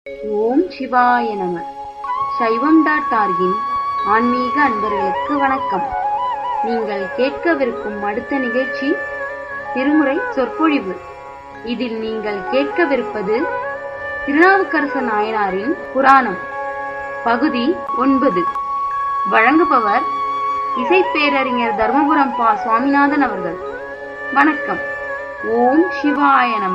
ஓம் சிவாய நம சைவம் டாட் ஆர்கின் ஆன்மீக அன்பர்களுக்கு வணக்கம் நீங்கள் கேட்கவிருக்கும் அடுத்த நிகழ்ச்சி திருமுறை சொற்பொழிவு இதில் நீங்கள் கேட்கவிருப்பது திருநாவுக்கரசு நாயனாரின் புராணம் பகுதி ஒன்பது வழங்குபவர் இசைப்பேரறிஞர் தர்மபுரம் பா சுவாமிநாதன் அவர்கள் வணக்கம் ஓம் சிவாய நம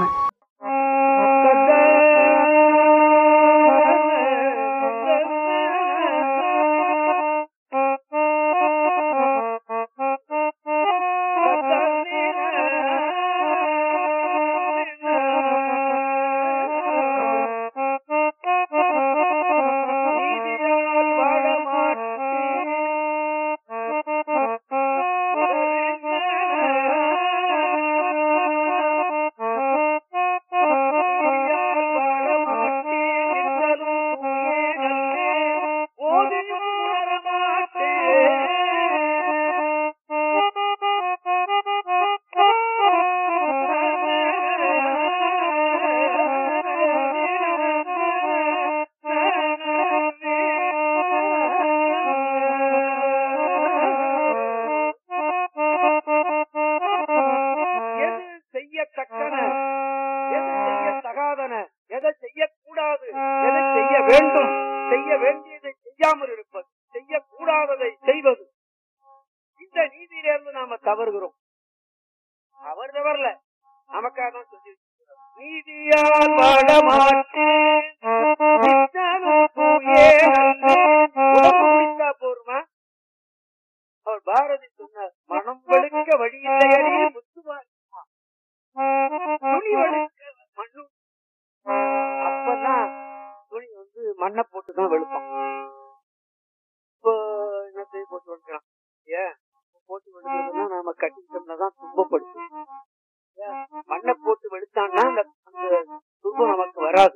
எது செய்யத்தக்கன எது செய்யத்தகாதன எதை செய்யக்கூடாது எதை செய்ய வேண்டும் செய்ய வேண்டியதை செய்யாமல் இருப்பது செய்யக்கூடாததை செய்வது இந்த நீதியிலிருந்து நாம தவறுகிறோம் அவர் தவறல நமக்காக தான் சொல்லி நீதியால் வாழ மாட்டேன் நித்தனும் தூயே நல்லேன். உடம்பு குடித்தா போருமா அவர் பாரதி சொன்னார் மனம் வெளுக்க வழியில்லையடி முத்துமாரி துணி வெளுக்க மண்ணு அப்பதான் துணி வந்து மண்ணை போட்டுதான் வெளுப்பான் இப்போ என்னத்தை போட்டு வெளுக்கலாம் ஏன் போட்டு வெளுக்கிறதுனா நாம கட்டிட்டோம்னா தான் துன்பப்படுத்தும் ஏன்? மண்ணை போட்டு வெளுத்தான்னா அந்த அந்த துன்பம் நமக்கு வராது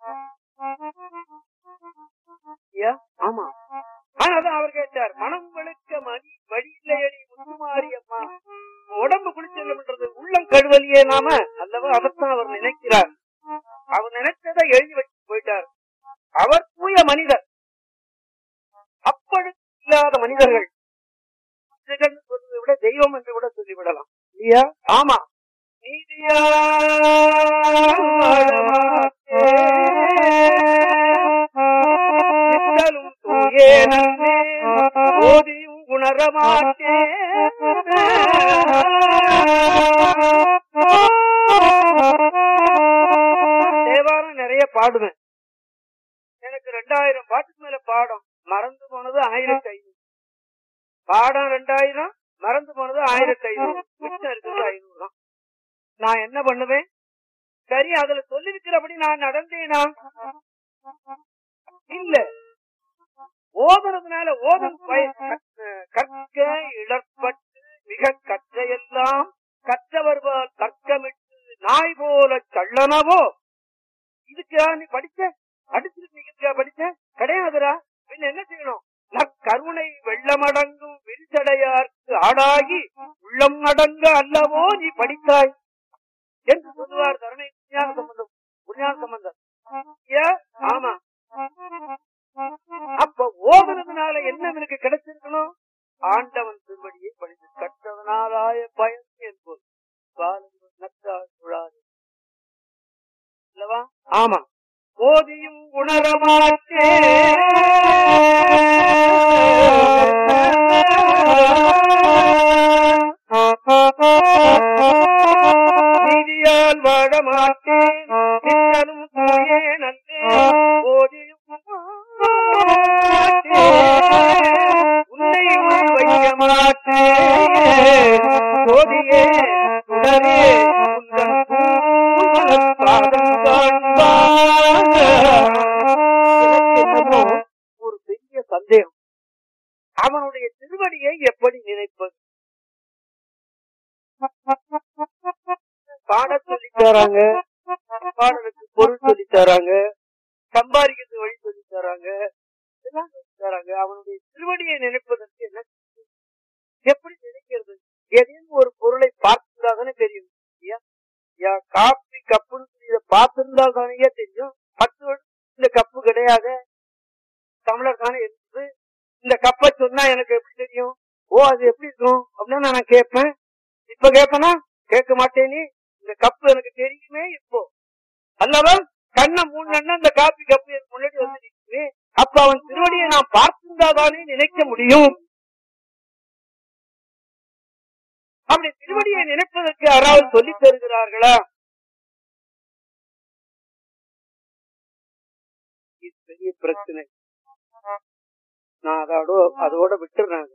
ஐயா ஆமா ஆனா அதான் அவர் கேட்டார் மனம் வெளுக்க மணி வழியில்லையடி முத்துமாரி அம்மா உடம்பு குளிச்சு என்ன பண்றது உள்ளம் கழுவலியே நாம அல்லவா அதைத்தான் அவர் நினைக்கிறார் அவர் நினைச்சதை எழுதி வச்சு போயிட்டார் அவர் தூய மனிதர் அப்படி இல்லாத மனிதர்கள் மனிதர்கள் சொல்வதை விட தெய்வம் என்று கூட சொல்லிவிடலாம் இல்லையா ஆமா நீதியா நித்தலும் தூயே நன்னே ஓதியும் உணரமாட்டேன் தேவாரம் நிறைய பாடுவேன் எனக்கு ரெண்டாயிரம் பாட்டுக்கு மேல பாடம் மறந்து போனது ஆயிரத்தி ஐநூறு பாடம் ரெண்டாயிரம் மறந்து போனது ஆயிரத்தி ஐநூறு மிச்சம் இருக்கிறது ஐநூறு தான் நான் என்ன பண்ணுவேன் சரி அதுல சொல்லிருக்கிறபடி நான் நடந்தேனா இல்ல ஓதுறதுனால ஓதும் பய- கற்க- கற்க இழற்பட்டு மிக கற்றையெல்லாம் கற்றவர்பால் தர்க்கமிட்டு நாய் போல சள்ளனவோ இதுக்கா நீ படிச்ச அடிச்சிருக்கீங்க படிச்ச கிடையாதுடா பின்ன என்ன செய்யணும் நற்கருணை வெள்ளமடங்கும் விரிசடையார்க்கு ஆடாகி உள்ளம் அடங்க அல்லவோ நீ படித்தாய் என்று சொல்லுவார் தரணை புண்ணியான சம்பந்தம் புண்ணியான சம்பந்தம் ஏ? ஆமா அப்ப ஓதுனதுனால என்ன எனக்கு கிடைச்சிருக்கணும் ஆண்டவன் திருவடியை படித்து கற்றவனாலாய பயன் என்பது காலம் நற்றால் சுழாது அல்லவா ஆமா ஓதியும் உணரமாட்டேன் நீதியால் வாழ மாட்டேன் நித்தலும் தூயே நல்லே ஓதியும் மாட்டேன். உன்னை உள் வைக்க மாட்டேன் ஓதியே உடனே உந்தன் பூமலர் பாதம் காண்பான். எனக்கு என்னமோ ஒரு பெரிய சந்தேகம் அவனுடைய திருவடியை எப்படி நினைப்பது பாட சொல்லி தராங்க பாடலுக்கு பொருள் சொல்லி தராங்க சம்பாதிக்கிறது வழி சொல்லி தராங்க இதெல்லாம் சொல்லி தராங்க அவனுடைய திருவடியை நினைப்பதற்கு என்ன எப்படி நினைக்கிறது ஏதேனும் ஒரு பொருளை பார்த்துதான் தானே தெரியும் ஐயா ஐயா காப்பி கப்புன்னு இதை பார்த்திருந்தா தானே தெரியும் பத்து வருஷம் இந்த கிடையாது தமிழர் தானே இருக்குது இந்த கப்பை சொன்னா எனக்கு எப்படி தெரியும் ஓ அது எப்படி இருக்கும் அப்படின்னு நான் கேட்பேன் இப்ப கேட்பேனா கேட்க மாட்டேனே இந்த கப்பு எனக்கு தெரியுமே இப்போ அல்லவா கண்ணை மூணு இந்த காப்பி கப்பு எனக்கு முன்னாடி வந்து நிற்குது அப்ப அவன் திருவடியை நான் பார்த்திருந்தாதானே நினைக்க முடியும் அப்படி திருவடியை நினைப்பதற்கு யாராவது சொல்லித் தருகிறார்களா இது பெரிய பிரச்சனை நான் அதோட அதோட விட்டுறேன்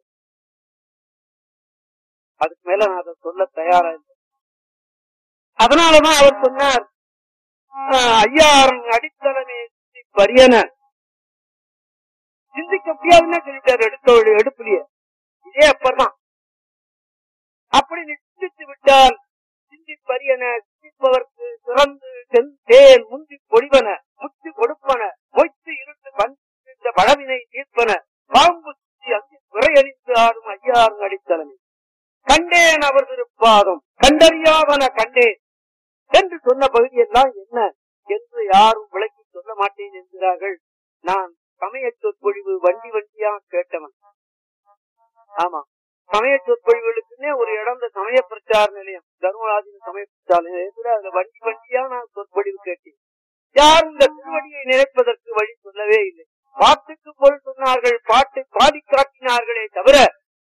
அதுக்கு மேல நான் அதை சொல்ல தயாரா இல்லை அதனாலதான் அவர் சொன்னார் ஆஹ், ஐயாரன் அடித்தளமே பரியன சிந்திக்க முடியாதுன்னு சொல்லிட்டாரு எடுத்த எடுப்புலயே இதே அப்பதான் அப்படி நிச்சயித்து விட்டால் சிந்திப்பரியன சிந்திப்பவர்க்கு சிறந்து செந்தேன் முந்தி பொடிவன முத்தி கொடுப்பன மொய்த்து இருந்து பந்த பழவினை தீர்ப்பன பாம்பு சுத்தி அங்கு துறையறிந்து ஆடும் ஐயாறு அடித்தலைமை கண்டேன் அவர் திருப்பாதம் கண்டறியாவன கண்டேன் என்று சொன்ன பகுதியெல்லாம் என்ன என்று யாரும் விளக்கி சொல்ல மாட்டேன் என்கிறார்கள் நான் சமய சொற்பொழிவு வண்டி வண்டியா கேட்டவன் ஆமா சமய சொற்பொழிவுகளுக்குன்னே ஒரு இடம் இந்த சமய பிரச்சார நிலையம் தர்மராஜின் சமய பிரச்சார நிலையத்துல அதுல வண்டி வண்டியா நான் சொற்பொழிவு கேட்டேன் யாரும் இந்த திருவடியை நினைப்பதற்கு வழி சொல்லவே இல்லை பாட்டுக்கு பொருள் சொன்னார்கள் பாட்டை பாடி காட்டினார்களே தவிர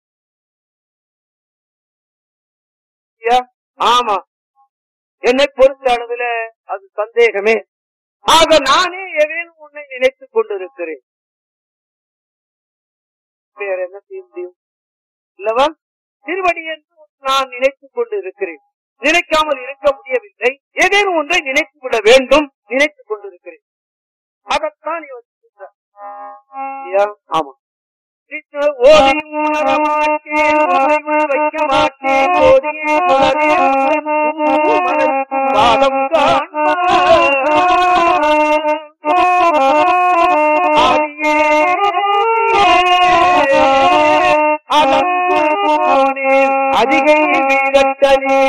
ஐயா, ஆமா என்னை பொறுத்த அளவுல அது சந்தேகமே ஆக நானே ஏதேனும் உன்னை நினைத்துக் கொண்டிருக்கிறேன் வேற என்ன செய்ய முடியும் இல்லவா திருவடி என்று நான் நினைத்துக் கொண்டு இருக்கிறேன் நினைக்காமல் இருக்க முடியவில்லை ஏதேனும் ஒன்றை நினைத்து விட வேண்டும் நினைத்துக் கொண்டிருக்கிறேன் அதைத்தான் இவர் சொல்றார். இல்லையா? ஆமா ஓதியும் உணரமாட்டேன் ஓய்வு வைக்க மாட்டேன் ஓதியே மலரே மனத்து பாதம் ஆதியே அளந்து போனேன் அதிகை வீரத்தனே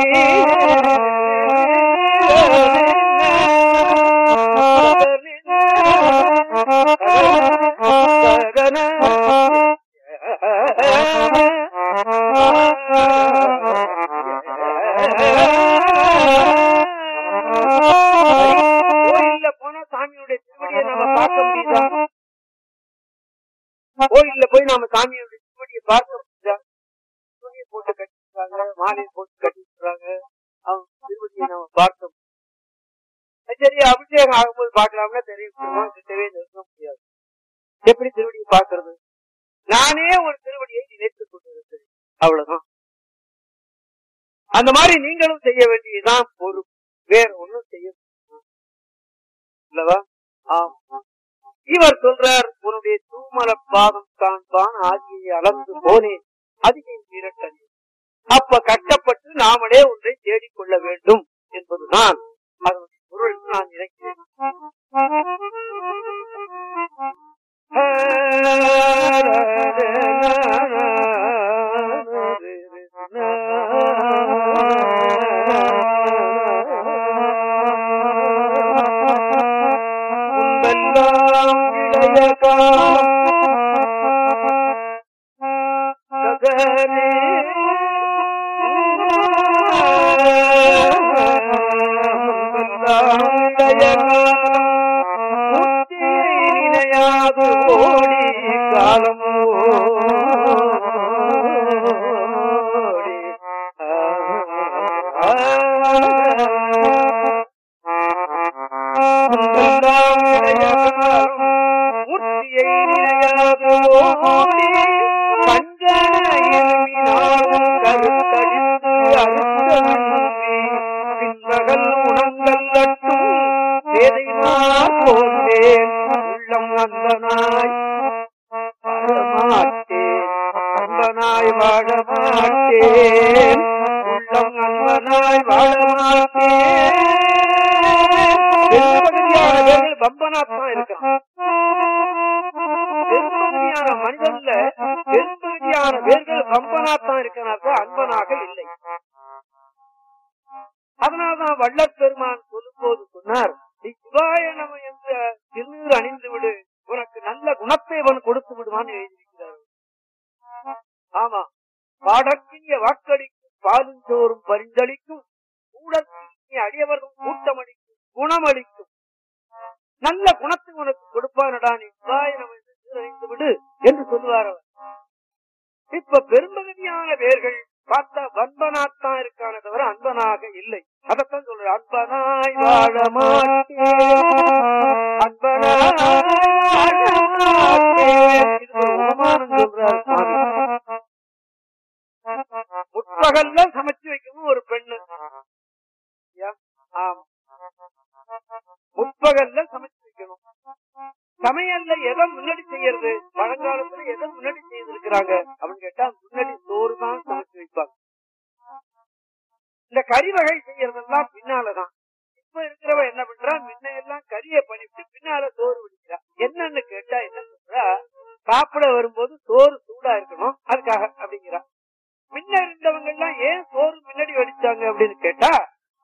கோயில்ல போனா சாமியுடைய திருவடியை நம்ம பார்க்க முடியுதா கோயில்ல போய் நாம சாமியுடைய திருவடியை பார்க்க முடியுதா துணியை போட்டு கட்டிடுறாங்க மாலையை போட்டு கட்டிடுறாங்க அவங்க திருவடியை நாம பார்க்க முடியும். சரி அபிஷேகம் ஆகும்போது பார்க்கலாம்னா தெரியும் கிட்டவே நிறுத்த முடியாது எப்படி திருவடியை பார்க்கறது நானே ஒரு திருவடியை நினைத்துக் கொண்டிருக்கிறேன் அவ்வளவுதான் அந்த மாதிரி நீங்களும் செய்ய வேண்டியதுதான் பொறுப்பு வேற ஒண்ணும் செய்ய முடியாது. இல்லவா ஆமா இவர் சொல்றார் உன்னுடைய தூமல பாதம் காண்பான் ஆகியை அளந்து போனேன் அதிகை விரட்டனே அப்ப கட்டப்பட்டு நாமளே ஒன்றை தேடிக்கொள்ள வேண்டும் என்பதுதான் அதனுடைய பொருள் என்று நான் நினைக்கிறேன் முன்பெல்லாம் இளைய காலம் ககனே முன்பெல்லாம் இளைய காலம் புத்தியை நினையாது ஓடி காலம் ஓடி முன்பெல்லாம் இளைய காலம் மூர்த்தியை நினையாது ஓடி பஞ்சனையினாலும் கருத்தடித்து அறுத்தன்றி பின்பகல் உணங்கள் தட்டும் வேதைனார் போன்றேன் உள்ளம் அந்தனாய் வாழமாட்டேன் அன்பனாய் வாழமாட்டேன் உள்ளம் அன்பனாய் வாழமாட்டேன் பெரும்பகுதியானவர்கள் பம்பனாத்தான் இருக்கான் பெரும்பகுதியான மனிதன்ல பெரும்பகுதியான வேர்கள் பம்பனாத்தான் இருக்கிறார்கள் அன்பனாக இல்லை அதனால்தான் வள்ளற் பெருமான் சொல்லும் போது சொன்னார் சிவாய நம என்ற திருநீர் அணிந்து விடு பாடக்கினிய வாக்களிக்கும் பாலுஞ்சோறும் பரிந்தளிக்கும் கூடத்தினிய அடியவர்கள் கூட்டமளிக்கும் குணமளிக்கும் நல்ல குணத்தை உனக்கு கொடுப்பானடா நீ உபாயனம் என்று சீரழிந்து விடு என்று சொல்லுவார் அவர் இப்ப பெரும்பகுதியான பேர்கள் பார்த்தா வன்பனாத்தான் இருக்கானே தவிர அன்பனாக இல்லை அதத்தான் சொல்ற அன்பனாய் வாழ மாட்டேன் அன்பனாய் வாழ மாட்டேன். இது ஒரு உபமானம் சொல்றார் சுவாமி முற்பகல்ல சமைச்சு வைக்கணும் ஒரு பெண்ணு ஐயா, ஆமா முற்பகல்ல சமைச்சு வைக்கணும் சமையல்ல எதை முன்னாடி செய்யறது பழங்காலத்துல எதை முன்னாடி செய்திருக்கிறாங்க அப்படின்னு கேட்டா முன்னாடி சோறு தான் சமைச்சு வைப்பாங்க இந்த கறி வகை செய்யறதெல்லாம் பின்னாலதான் இப்ப இருக்கிறவ என்ன பண்றா முன்ன எல்லாம் கறியை பண்ணிட்டு பின்னால சோறு வடிக்கிறா என்னன்னு கேட்டா என்ன சொல்றா சாப்பிட வரும்போது சோறு சூடா இருக்கணும் அதுக்காக அப்படிங்கிறா முன்ன இருந்தவங்க எல்லாம் ஏன் சோறு முன்னாடி வடிச்சாங்க அப்படின்னு கேட்டா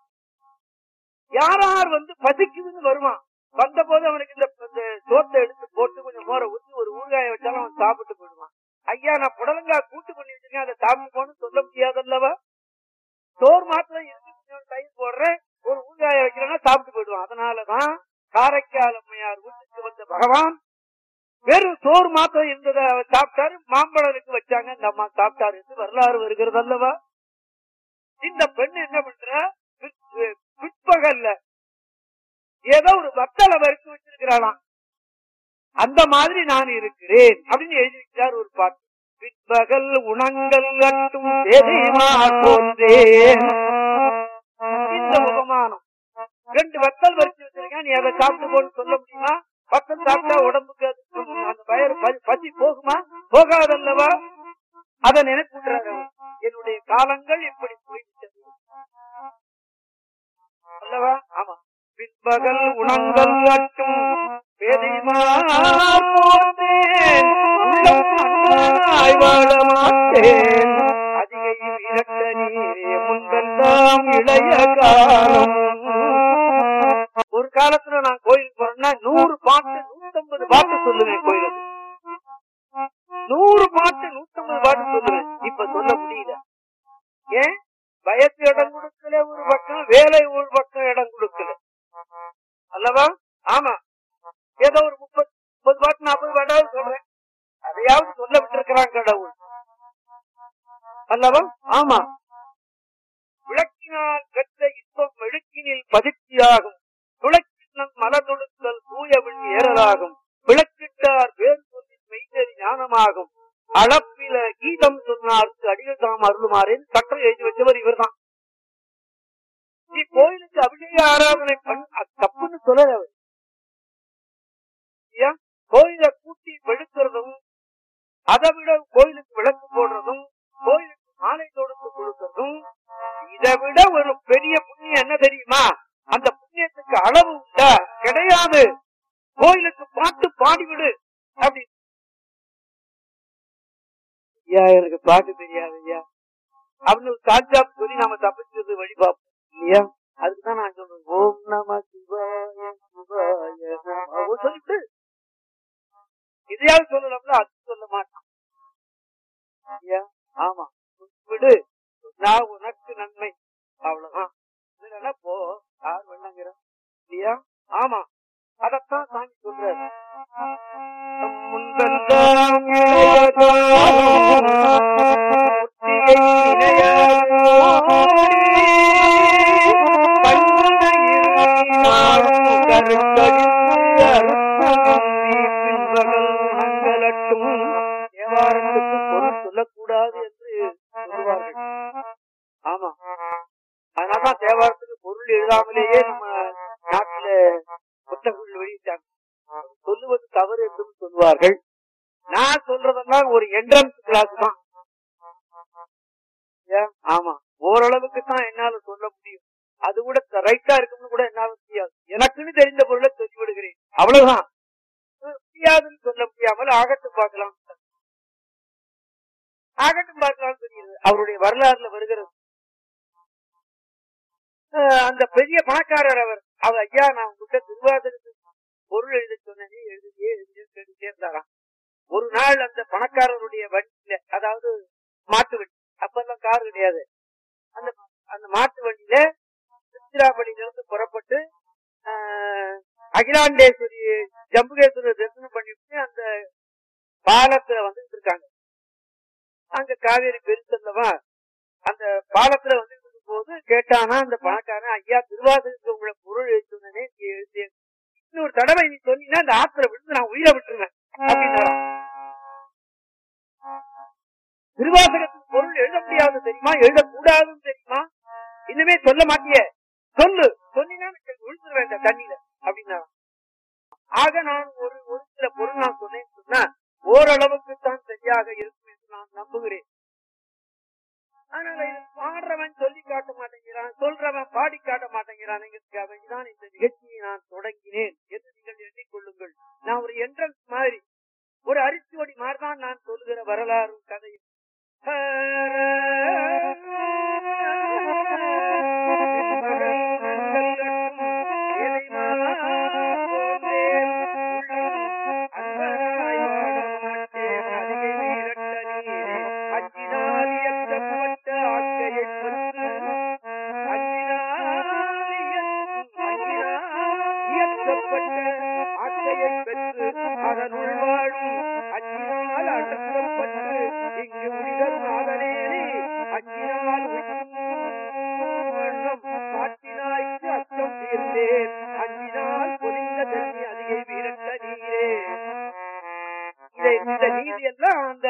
யார் யார் வந்து பசிக்குதுன்னு வருவான் வந்த போது அவனுக்கு இந்த இந்த சோத்தை எடுத்து போட்டு கொஞ்சம் மோர ஊத்தி ஒரு ஊறுகாய வச்சாலும் அவன் சாப்பிட்டு போயிடுவான் ஐயா நான் புடலங்காய் கூட்டு பண்ணி வச்சிருக்கேன் அதை சாப்பிட்டு போன்னு சொல்ல முடியாதல்லவா சோறு மாத்திரம் இருக்கு கொஞ்சம் தயிர் போடுறேன் ஒரு ஊறுகாய வைக்கிறேன்னா சாப்பிட்டு போயிடுவான் அதனாலதான் காரைக்கால் அம்மையார் வீட்டுக்கு வந்த பகவான் வெறும் சோறு மாத்திரம் இருந்ததை அவர் சாப்பிட்டாரு மாம்பழம் இருக்கு வச்சாங்க இந்த அம்மா சாப்பிட்டாரு என்று வரலாறு வருகிறது அல்லவா இந்த பெண் என்ன பண்றா பிற்- பிற்பகல்ல ஏதோ ஒரு வத்தலை வறுத்து வச்சிருக்கிறாளாம் அந்த மாதிரி நான் இருக்கிறேன் அப்படின்னு எழுதி வச்சார் ஒரு பாட்டு பிற்பகல் உணங்கள் கட்டும் எதையுமா போன்றேன் இந்த உபமானம் ரெண்டு வத்தல் வரிச்சு வச்சிருக்கேன் நீ அதை சாப்பிட்டு போன்னு சொல்ல முடியுமா வத்தல் சாப்பிட்டா உடம்புக்கு அது அந்த வயிறு பசி- பசி போகுமா போகாதல்லவா அதை நினைப்புறாரு அவர். என்னுடைய காலங்கள் இப்படி போய்விட்டது அல்லவா ஆமா பிற்பகல் உணங்கள் கட்டும் பேதைமாறேன் உள்ளம் அன்பாய் வாழ மாட்டேன் அதிகை விரட்ட நீரே முன்பெல்லாம் இளைய காலம் ஒரு காலத்துல நான் கோயிலுக்கு போறேன்னா நூறு பாட்டு நூத்தம்பது பாட்டு சொல்லுவேன் கோயிலுக்கு நூறு பாட்டு நூத்தம்பது பாட்டு சொல்லுவேன் இப்ப சொல்ல முடியல ஏன் வயசு இடம் கொடுக்கல ஒரு பக்கம் வேலை ஒரு பக்கம் இடம் கொடுக்கல அல்லவா ஆமா ஏதோ ஒரு முப்பது முப்பது பாட்டு நாற்பது பாட்டாவது சொல்றேன் அதையாவது சொல்ல விட்டிருக்கிறான் கடவுள் அல்லவா ஆமா விளக்கினால் பெற்ற இன்பம் மெழுக்கினில் பதிர்ச்சியாகும் துளக்கினம் மலதொடுத்தல் தூயவின் ஏறலாகும் விளக்கிட்டார் வேறு சொல்லின் மெய்நெறி ஞானமாகும் அளப்பில கீதம் சொன்னார்க்கு அடிகள் தாம் அருளுமாறேன் கற்றை எழுதி வச்சவர் இவர்தான் நீ கோயிலுக்கு அபிஷேக ஆராதனை பண்ண அது தப்புன்னு சொல்லல அவர் ஏன் கோயிலை கூட்டி வெளுக்கிறதும் அதை விட கோயிலுக்கு விளக்கு போடுறதும் கோயிலுக்கு மாலை தொடுத்து கொடுக்கறதும் இதை விட ஒரு பெரிய புண்ணியம் என்ன தெரியுமா அந்த புண்ணியத்துக்கு அளவு உண்டா கிடையாது கோயிலுக்கு பாட்டு பாடிவிடு அப்படி ஐயா எனக்கு பாட்டு தெரியாது ஐயா அப்படின்னு ஒரு சாட்சா சொல்லி நாம தப்பிச்சது வழி பார்ப்போம் இல்லையா அதுக்குதான் நான் சொல்றேன் ஓம் நம சிவாய சிவாய நம சொல்லிட்டு இதையாவது சொல்லலாம்ல அது சொல்ல மாட்டான் ஐயா ஆமா விடு நான் உனக்கு நன்மை அவ்வளவுதான் இல்லைன்னா போ யார் வேணாங்கிற இல்லையா ஆமா அதத்தான் சாமி சொல்றாரு முன்பெல்லாம் ஒத்திகை இணையாக பண்புடையினாலும் கருத்தறிந்து அருட்புணர்ச்சி பின்பகல் மங்களட்டும் தேவாரத்துக்கு பொருள் சொல்லக்கூடாது என்று சொல்லுவார்கள் ஆமா அதனாலதான் தேவாரத்துக்கு பொருள் எழுதாமலேயே நம்ம நாட்டுல புத்தகங்கள் வெளியிட்டாங்க சொல்லுவது தவறு என்றும் சொல்லுவார்கள் நான் சொல்றதெல்லாம் ஒரு என்ட்ரன்ஸ் கிளாஸ் தான் ஏன்? ஆமா ஓரளவுக்கு தான் என்னால சொல்ல முடியும் அது கூட ரைட்டா இருக்கும்னு கூட என்னால முடியாது எனக்குன்னு தெரிந்த பொருளை சொல்லி விடுகிறேன் அவ்வளவுதான் முடியாதுன்னு சொல்ல முடியாமல் ஆகட்டும் பார்க்கலாம் ஆகட்டும் பார்க்கலாம் தெரியுது அவருடைய வரலாறுல வருகிறது அஹ் அந்த பெரிய பணக்காரர் அவர் அவர் ஐயா நான் உங்ககிட்ட திருவாதிரத்துக்கு பொருள் எழுத சொன்னேன் எழுதியே எழுதியே எழுதிட்டே இருந்தாராம் ஒரு நாள் அந்த பணக்காரருடைய வண்டியில அதாவது மாட்டு வண்டி அகிலாண்டேஸ்வரி ஜம்புகேஸ்வரர் தரிசனம் பண்ணிட்டு அந்த பாலத்துல வந்துட்டு இருக்காங்க அங்க காவேரி பெருசல்லவா அந்த பாலத்துல வந்து போது கேட்டானா அந்த பணக்காரன் ஐயா திருவாசகத்துக்கு உங்களை பொருள் எழுத்துனே எழுதி இன்னொரு தடவை நீ சொன்னீங்கன்னா அந்த ஆத்துல விழுந்து நான் உயிரை விட்டுருவேன் அப்படின்னு திருவாசகத்துக்கு பொருள் எழுத முடியாது தெரியுமா எழுதக்கூடாதுன்னு தெரியுமா இன்னுமே சொல்ல மாட்டியே சொல்லு சொன்னீங்கன்னா எனக்கு விழுந்துருவேன் இந்த தண்ணியில அப்படின்னா ஆக நான் ஒரு ஒரு சில பொருள் நான் சொன்னேன்னு சொன்னா ஓரளவுக்கு தான் சரியாக இருக்கும் என்று நான் நம்புகிறேன் அதனால இது பாடுறவன் சொல்லி காட்ட மாட்டேங்கிறான் சொல்றவன் பாடி காட்ட மாட்டேங்கிறான் தான் இந்த நிகழ்ச்சியை நான் தொடங்கினேன் என்று நீங்கள் எண்ணிக்கொள்ளுங்கள் நான் ஒரு என்ட்ரன்ஸ் மாதிரி ஒரு அரிசியோடி மாதிரி தான் நான் சொல்லுகிற வரலாறும் கதையும் அதனுள் வாழும் அச்சினால் அடக்கப்பட்டு இங்கு முடிதல் நாதனேனே அச்சினால் வண்ணம் காட்டினாய்க்கு அச்சம் தீர்ந்தேன் அஞ்சினால் பொலிந்த தண்ணி அதிகை வீரட்ட நீரே இதை இந்த நீதி எல்லாம் அந்த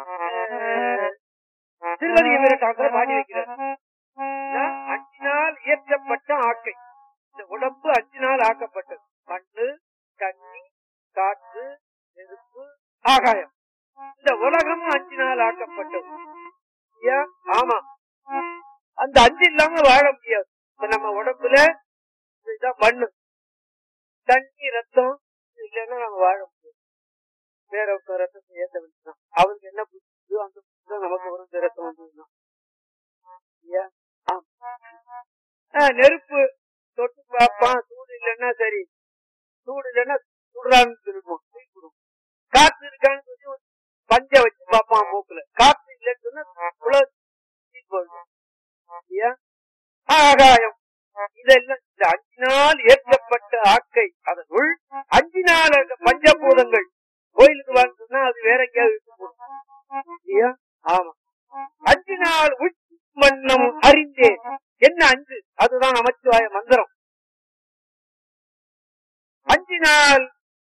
திருவதிய வீரட்டாங்க பாடி வைக்கிறார் அஞ்சினால் இயற்றப்பட்ட ஆக்கை இந்த உடம்பு அஞ்சு நாள் ஆக்கப்பட்டது மண்ணு தண்ணி காற்று நெருப்பு ஆகாயம் இந்த உலகமும் அஞ்சு நாள் ஆக்கப்பட்டது ஏன்? ஆமா அந்த அஞ்சு இல்லாம வாழ முடியாது இப்ப நம்ம உடம்புல இதுதான் மண்ணு தண்ணி ரத்தம் இது இல்லைன்னா நம்ம வாழ முடியாது வேற ஒருத்தர் ரத்தத்தை ஏத்த வேண்டியதான் அவருக்கு என்ன புரியுதோ அந்த புரியுதோ நமக்கு வரும் இந்த ரத்தம் வந்ததுதான் ஏன்? ஆமா. ஆ, நெருப்பு தொட்டு பார்ப்பான் சூடு இல்லைன்னா சரி சூடு இல்லைன்னா சுடுறான்னு சொல்லுவோம் தூக்கிவிடும் காத்து இருக்கான்னு சொல்லி ஒரு பஞ்ச வச்சு பார்ப்பான் மூக்குல காத்து இல்லைன்னு சொன்னா உலக தூக்கி போயிடும். இல்லையா? ஆகாயம் இதெல்லாம் இந்த அஞ்சு நாள் ஏற்றப்பட்ட ஆக்கை அதனுள் அஞ்சு நாள் அந்த பஞ்சபூதங்கள் கோயிலுக்கு வாங்க சொன்னா அது வேற எங்கேயாவது இழுத்து போடும். இல்லையா ஆமா அஞ்சு நாள் உச் மன்னம் அறிந்தேன் என்ன அஞ்சு அதுதான் நமச்சிவாய மந்திரம் அஞ்சு நாள்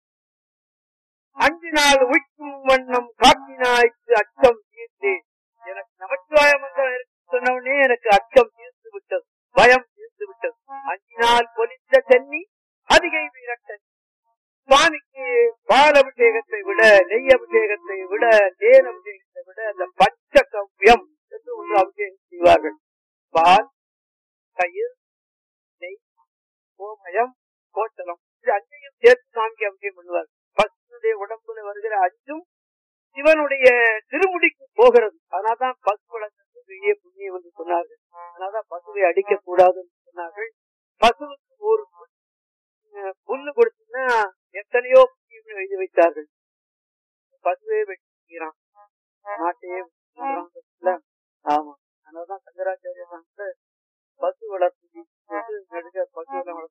அஞ்சு நாள் உய்க்கும் வண்ணம் காட்டினாய்க்கு அச்சம் தீர்ந்தேன் எனக்கு நமச்சிவாய மந்திரம் இருக்கு சொன்ன உடனே எனக்கு அச்சம் தீர்ந்து விட்டது பயம் தீர்ந்து விட்டது அஞ்சு நாள் பொலித்த தண்ணி அதிகை வீரட்டன் சுவாமிக்கு பால் அபிஷேகத்தை விட நெய் அபிஷேகத்தை விட தேன் அபிஷேகத்தை விட அந்த பச்ச கவ்யம் என்று ஒன்று அபிஷேகம் செய்வார்கள் பால் தயிர் நெய் கோமயம் கோட்டலம் இது அஞ்சையும் சேர்த்து சாமிக்கு அபிஷேகம் பண்ணுவார் பசுடைய உடம்புல வருகிற அஞ்சும் சிவனுடைய திருமுடிக்கு போகிறது அதனால்தான் பசு வளர்ந்தது பெரிய புண்ணியம் என்று சொன்னார்கள் அதனால்தான் பசுவை அடிக்க கூடாதுன்னு சொன்னார்கள் பசுவுக்கு ஒரு புல், அஹ், புல்லு கொடுத்தீங்கன்னா எத்தனையோ புண்ணியம் எழுதி வைத்தார்கள் பசுவே வெட்டிக்கிறான் நாட்டையே வெட்டிக்கிறான் இல்ல? ஆமா அதனாலதான் சங்கராச்சாரியர் வந்து பசு வளர்ப்பு நடுக பசு வளர்ப்பு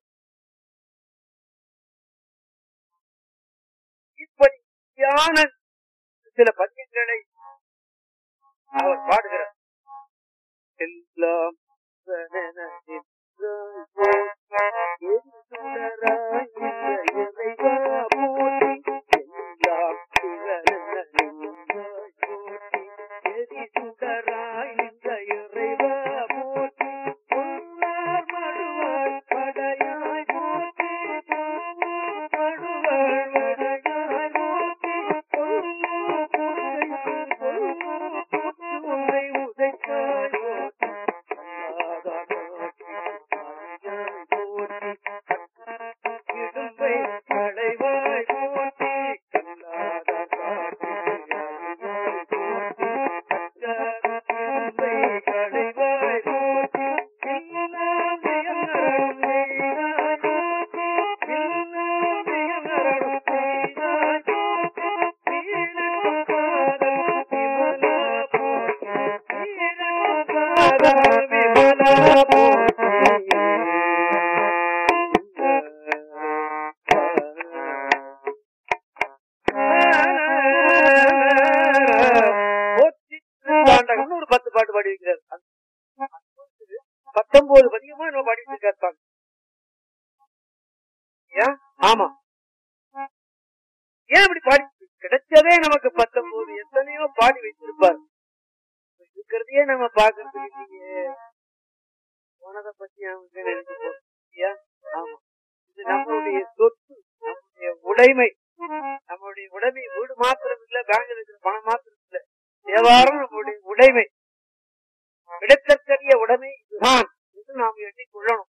இப்படியான சில பதியங்களை அவர் பாடுகிறார் எல்லாம் சுடராய் இந்த இறைவா போற்றி பொன்னார் மடுவாய் படையாய் போற்றி மடுவாய் வடையாய் போற்றி பொன்னார் புடையாய் போற்றி உன்னை உதைத்தாய் போற்றி அல்லாத போற்றி அடியாய் போற்றி பாடிட்டு இருக்காரு பாருங்க. ஏன் ஆமா ஏன் இப்படி பாடி கிடைச்சதே நமக்கு பத்தொன்பது எத்தனையோ பாடி வைத்திருப்பார் இருக்கிறதையே நம்ம பாக்குறதுக்கு இல்லையே போனதை பத்தி அவங்க நினைச்சு போறோம். ஏன் ஆமா இது நம்மளுடைய சொத்து நம்முடைய உடைமை நம்மளுடைய உடைமை வீடு மாத்திரம் இல்ல பேங்க்ல இருக்கிற பணம் மாத்திரம் இல்ல தேவாரம் நம்முடைய உடைமை கிடைத்தற்கரிய உடைமை இதுதான் என்று நாம் எண்ணிக்கொள்ளணும்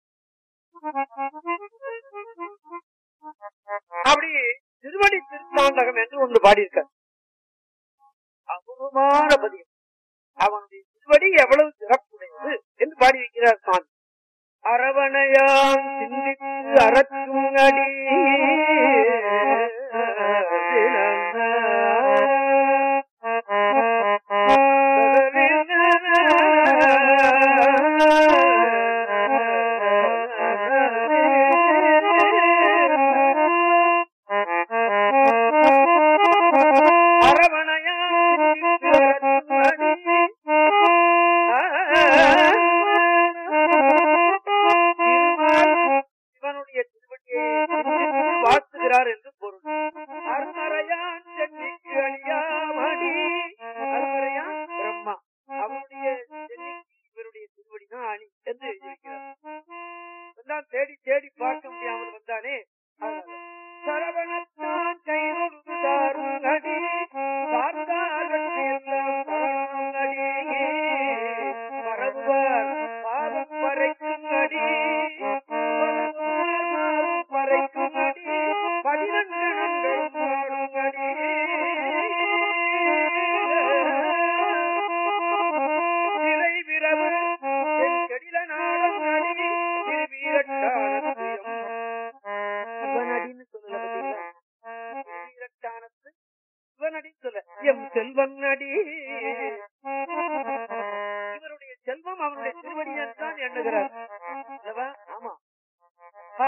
அப்படி திருவடி திருத்தாண்டகம் என்று ஒன்று பாடியிருக்கார் அபூர்வமான பதியம் அவனுடைய திருவடி எவ்வளவு சிறப்புடையது என்று பாடி வைக்கிறார் சுவாமி அரவணையாம் சிந்தித்து அறக்கும் அடி சிவனுடைய திருவடியை சிந்தித்து வாழ்த்துகிறார் என்று பொருள் அருமறையான் சென்னிக்கு அழியாமடி அருமறையான் பிரம்மா அவனுடைய சென்னிக்கு இவருடைய திருவடி தான் அணி என்று எழுதியிருக்கிறார் வந்தான் தேடி தேடி பார்க்க முடியாமல் வந்தானே அதனால. சரவணத்தான் கைதொழுதாரும் அடி பார்த்தார்கள் எல்லாம் சரணம் அடி பரவுவார் பாவம் பறைக்கும் அடி பரவுவார் பாவம் பறைக்கும் அடி பதினெண்கள் பாடும் அடி சிறை விரவு என் கடில நாடம் அடி திருவீரட்டானத்தியம் சிவனடின்னு சொல்லல பாத்தீங்களா திருவீரட்டானத்து சிவனடின்னு சொல்ல எம் செல்வன் அடி இவருடைய செல்வம் அவருடைய திருவடியால் தான் எண்ணுகிறார் அல்லவா? ஆமா ஆ.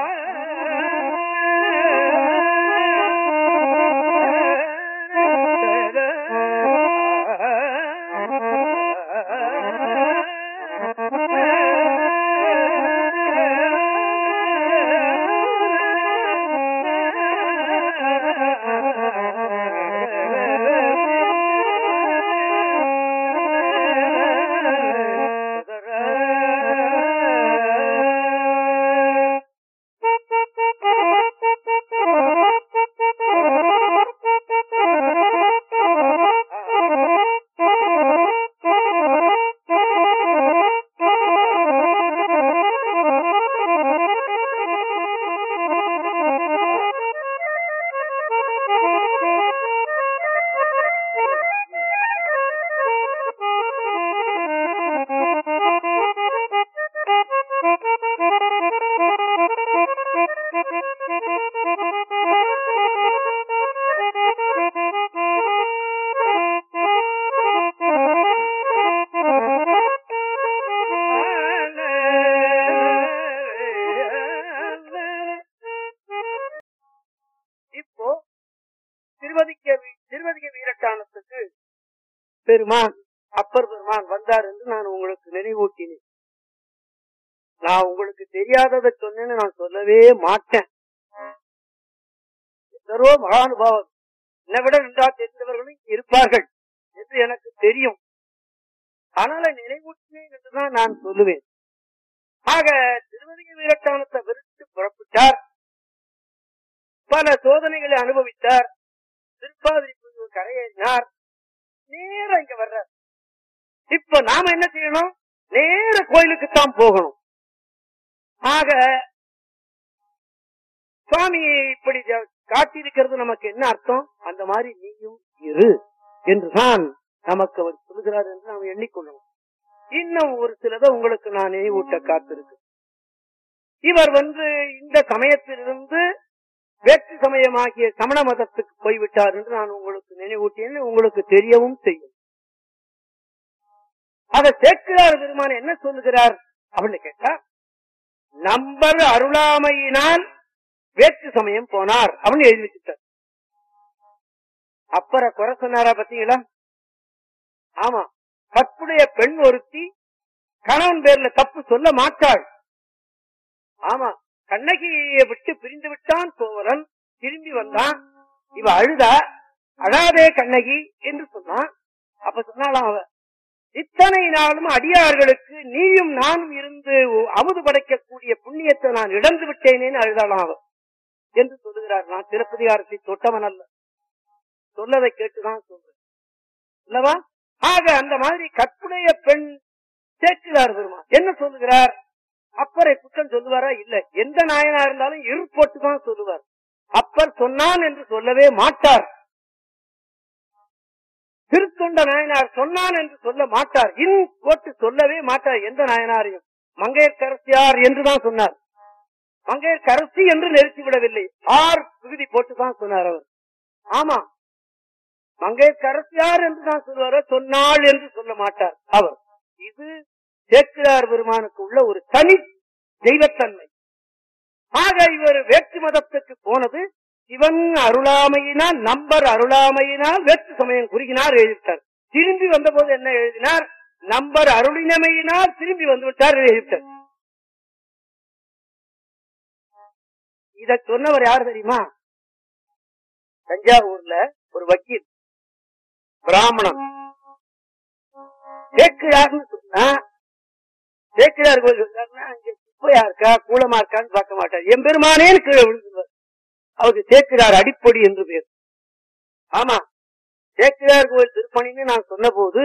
இப்போ திருவதிக்க வீ- திருவதிக வீரட்டானத்துக்கு பெருமான் அப்பர் பெருமான் வந்தார் என்று நான் உங்களுக்கு நினைவூட்டினேன் நான் உங்களுக்கு தெரியாததை சொன்னேன்னு நான் சொல்லவே மாட்டேன் எத்தரோ மகானுபாவம் என்னை விட நன்றா தெரிந்தவர்களும் இங்கு இருப்பார்கள் என்று எனக்கு தெரியும் அதனால நினைவூட்டினேன் என்றுதான் நான் சொல்லுவேன் ஆக திருவதிக வீரட்டானத்தை விருத்து புறப்பட்டார் பல சோதனைகளை அனுபவித்தார் திருப்பாதிரி புலியூர் கரையேறினார் நேர இங்க வர்றார் இப்ப நாம என்ன செய்யணும் நேர கோயிலுக்குத்தான் போகணும் ஆக சுவாமி இப்படி ஜ- காட்டியிருக்கிறது நமக்கு என்ன அர்த்தம் அந்த மாதிரி நீயும் இரு என்றுதான் நமக்கு அவர் சொல்கிறார் என்று நாம் எண்ணிக்கொள்ளணும் இன்னும் ஒரு சிலதை உங்களுக்கு நான் நினைவூட்ட காத்திருக்கு இவர் வந்து இந்த சமயத்திலிருந்து வேற்று சமயமாகிய சமண மதத்துக்கு போய்விட்டார் என்று நான் உங்களுக்கு நினைவூட்டியேன் உங்களுக்கு தெரியவும் செய்யும் அதை சேர்க்கிறார் பெருமான் என்ன சொல்லுகிறார் அப்படின்னு கேட்டா நம்பர் அருளாமையினால் வேற்று சமயம் போனார் அப்படின்னு எழுதி வச்சுட்டார் அப்பற குறை சொன்னாரா பாத்தீங்களா ஆமா கற்புடைய பெண் ஒருத்தி கணவன் பேர்ல தப்பு சொல்ல மாட்டாள் ஆமா கண்ணகியை விட்டு பிரிந்து விட்டான் கோவலன் திரும்பி வந்தான் இவ அழுதா அழாதே கண்ணகி என்று சொன்னான் அப்ப சொன்னாலாம் அவ இத்தனை நாளும் அடியார்களுக்கு நீயும் நானும் இருந்து அமுது படைக்கக்கூடிய புண்ணியத்தை நான் இழந்து விட்டேனேன்னு அழுதாளாம் அவ என்று சொல்லுகிறார் நான் திருப்பதிகாரத்தை தொட்டவன் அல்ல சொல்லதை கேட்டுதான் சொல்றேன் அல்லவா ஆக அந்த மாதிரி கற்புடைய பெண் சேர்க்கிறார் பெருமான் என்ன சொல்லுகிறார் அப்பரை குற்றம் சொல்லுவாரா இல்ல எந்த நாயனா இருந்தாலும் இரு போட்டு தான் சொல்லுவார் அப்பர் சொன்னான் என்று சொல்லவே மாட்டார் திருத்தொண்ட நாயனார் சொன்னான் என்று சொல்ல மாட்டார் இன் போட்டு சொல்லவே மாட்டார் எந்த நாயனாரையும் மங்கையர்கரசியார் என்றுதான் சொன்னார் மங்கையர்கரசி என்று நிறுத்தி விடவில்லை ஆர் விகுதி போட்டுதான் சொன்னார் அவர் ஆமா மங்கையர்கரசியார் என்று தான் சொல்வார் சொன்னாள் என்று சொல்ல மாட்டார் அவர் இது சேக்கிரார் பெருமானுக்கு உள்ள ஒரு தனி தெய்வத்தன்மை ஆக இவர் வேற்று மதத்துக்கு போனது சிவன் அருளாமையினால் நம்பர் அருளாமையினால் வேற்று சமயம் குறுகினார் எழுதிட்டார் திரும்பி வந்தபோது என்ன எழுதினார் நம்பர் அருளினமையினால் திரும்பி வந்து விட்டார் எழுதிட்டார் இத சொன்னவர் யார் தெரியுமா தஞ்சாவூர்ல ஒரு வக்கீல் பிராமணன் சேக்கிழார்னு சொன்னா சேக்கிழார் கோயில் சொன்னார்னா அங்க குப்பையா இருக்கா கூலமா இருக்கான்னு பார்க்க மாட்டார் எம்பெருமானேன்னு கீழே விழுந்துருவார் அவருக்கு சேக்கிழார் அடிப்பொடி என்று பேர் ஆமா சேக்கிழார் கோயில் திருப்பணின்னு நான் சொன்ன போது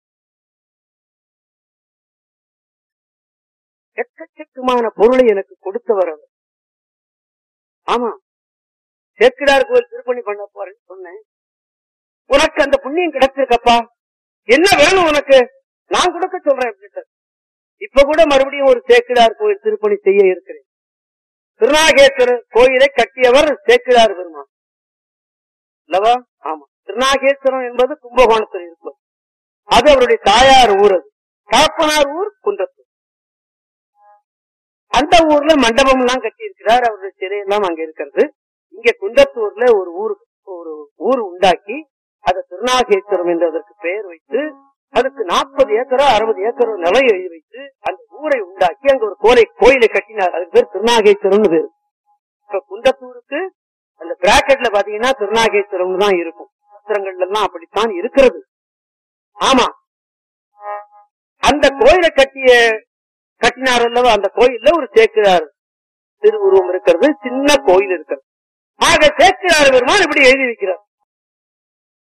எக்கச்சக்கமான பொருளை எனக்கு கொடுத்தவர் அவர் ஆமா சேக்கிழார் கோயில் திருப்பணி பண்ண போறேன்னு சொன்னேன் உனக்கு அந்த புண்ணியம் கிடைச்சிருக்கப்பா என்ன வேணும் உனக்கு நான் கொடுக்க சொல்றேன் அப்படின்ட்டு இப்ப கூட மறுபடியும் ஒரு சேக்கிழார் கோயில் திருப்பணி செய்ய இருக்கிறேன் திருநாகேஸ்வரர் கோயிலை கட்டியவர் சேக்கிழார் பெருமான் அல்லவா ஆமா திருநாகேஸ்வரம் என்பது கும்பகோணத்தில் இருப்பது அது அவருடைய தாயார் ஊர் அது காப்பனார் ஊர் குன்றத்தூர் அந்த ஊர்ல மண்டபம் எல்லாம் கட்டி இருக்கிறார் அவருடைய சிறை எல்லாம் அங்க இருக்கிறது இங்க குன்றத்தூர்ல ஒரு ஊர் ஒரு ஊர் உண்டாக்கி அதை திருநாகேஸ்வரம் என்று அதற்கு பெயர் வைத்து அதுக்கு நாற்பது ஏக்கரோ அறுபது ஏக்கரோ நிலம் எழுதி வைத்து அந்த ஊரை உண்டாக்கி அங்க ஒரு கோலை கோயிலை கட்டினார் அதுக்கு பேர் திருநாகேஸ்வரம்னு பேரு இப்ப குண்டத்தூருக்கு அந்த பிராக்கெட்ல பாத்தீங்கன்னா திருநாகேஸ்வரம் தான் இருக்கும் பத்திரங்கள்ல எல்லாம் அப்படித்தான் இருக்கிறது ஆமா அந்த கோயிலை கட்டிய கட்டினார் அல்லவா அந்த கோயில்ல ஒரு சேக்கிரார் திருவுருவம் இருக்கிறது சின்ன கோயில் இருக்கிறது ஆக சேக்கிரார் பெருமான் இப்படி எழுதி வைக்கிறார்